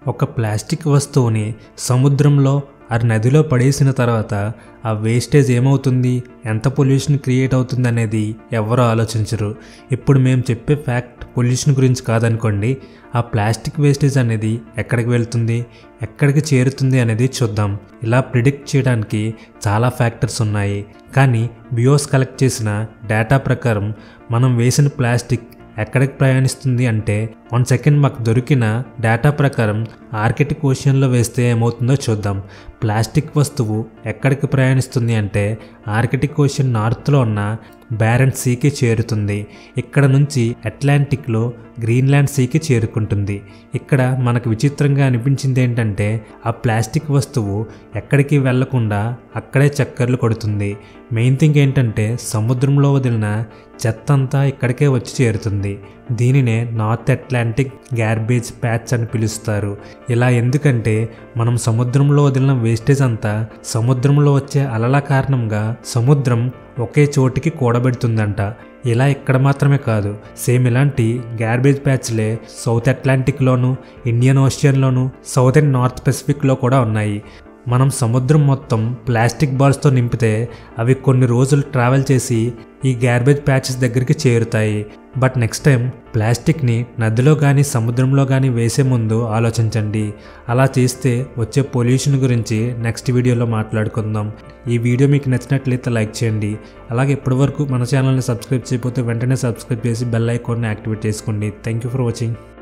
ఒక ప్లాస్టిక్ వస్తువుని సముద్రంలో ఆ నదిలో పడేసిన తర్వాత ఆ వేస్టేజ్ ఏమవుతుంది ఎంత పొల్యూషన్ క్రియేట్ అవుతుంది అనేది ఎవరూ ఆలోచించరు ఇప్పుడు మేము చెప్పే ఫ్యాక్ట్ పొల్యూషన్ గురించి కాదనుకోండి ఆ ప్లాస్టిక్ వేస్టేజ్ అనేది ఎక్కడికి వెళ్తుంది ఎక్కడికి చేరుతుంది అనేది చూద్దాం ఇలా ప్రిడిక్ట్ చేయడానికి చాలా ఫ్యాక్టర్స్ ఉన్నాయి కానీ బియోస్ కలెక్ట్ చేసిన డేటా ప్రకారం మనం వేసిన ప్లాస్టిక్ ఎక్కడికి ప్రయాణిస్తుంది అంటే వన్ సెకండ్ మాకు దొరికిన డేటా ప్రకారం ఆర్కిటిక్ ఓషన్లో వేస్తే ఏమవుతుందో చూద్దాం ప్లాస్టిక్ వస్తువు ఎక్కడికి ప్రయాణిస్తుంది అంటే ఆర్కిటిక్ ఓషన్ నార్త్లో ఉన్న బ్యారెన్ సీకి చేరుతుంది ఇక్కడ నుంచి అట్లాంటిక్లో గ్రీన్లాండ్ సీకి చేరుకుంటుంది ఇక్కడ మనకు విచిత్రంగా అనిపించింది ఏంటంటే ఆ ప్లాస్టిక్ వస్తువు ఎక్కడికి వెళ్లకుండా అక్కడే చక్కర్లు కొడుతుంది మెయిన్ థింగ్ ఏంటంటే సముద్రంలో వదిలిన చెత్త అంతా ఇక్కడికే వచ్చి చేరుతుంది దీనినే నార్త్ అట్లాంటిక్ గార్బేజ్ ప్యాచ్ అని పిలుస్తారు ఇలా ఎందుకంటే మనం సముద్రంలో వదిలిన వేస్టేజ్ అంతా సముద్రంలో వచ్చే అలల కారణంగా సముద్రం ఒకే చోటికి కూడబెడుతుందంట ఇలా ఇక్కడ మాత్రమే కాదు సేమ్ ఇలాంటి గార్బేజ్ ప్యాచ్లే సౌత్ అట్లాంటిక్లోను ఇండియన్ ఓషియన్లోను సౌత్ అండ్ నార్త్ పెసిఫిక్లో కూడా ఉన్నాయి మనం సముద్రం మొత్తం ప్లాస్టిక్ బాల్స్తో నింపితే అవి కొన్ని రోజులు ట్రావెల్ చేసి ఈ గార్బేజ్ ప్యాచెస్ దగ్గరికి చేరుతాయి బట్ నెక్స్ట్ టైం ప్లాస్టిక్ని నదిలో కానీ సముద్రంలో కానీ వేసే ముందు ఆలోచించండి అలా చేస్తే వచ్చే పొల్యూషన్ గురించి నెక్స్ట్ వీడియోలో మాట్లాడుకుందాం ఈ వీడియో మీకు నచ్చినట్లయితే లైక్ చేయండి అలాగే ఇప్పటివరకు మన ఛానల్ని సబ్స్క్రైబ్ చేయకపోతే వెంటనే సబ్స్క్రైబ్ చేసి బెల్ ఐకాన్ని యాక్టివేట్ చేసుకోండి థ్యాంక్ యూ ఫర్ వాచింగ్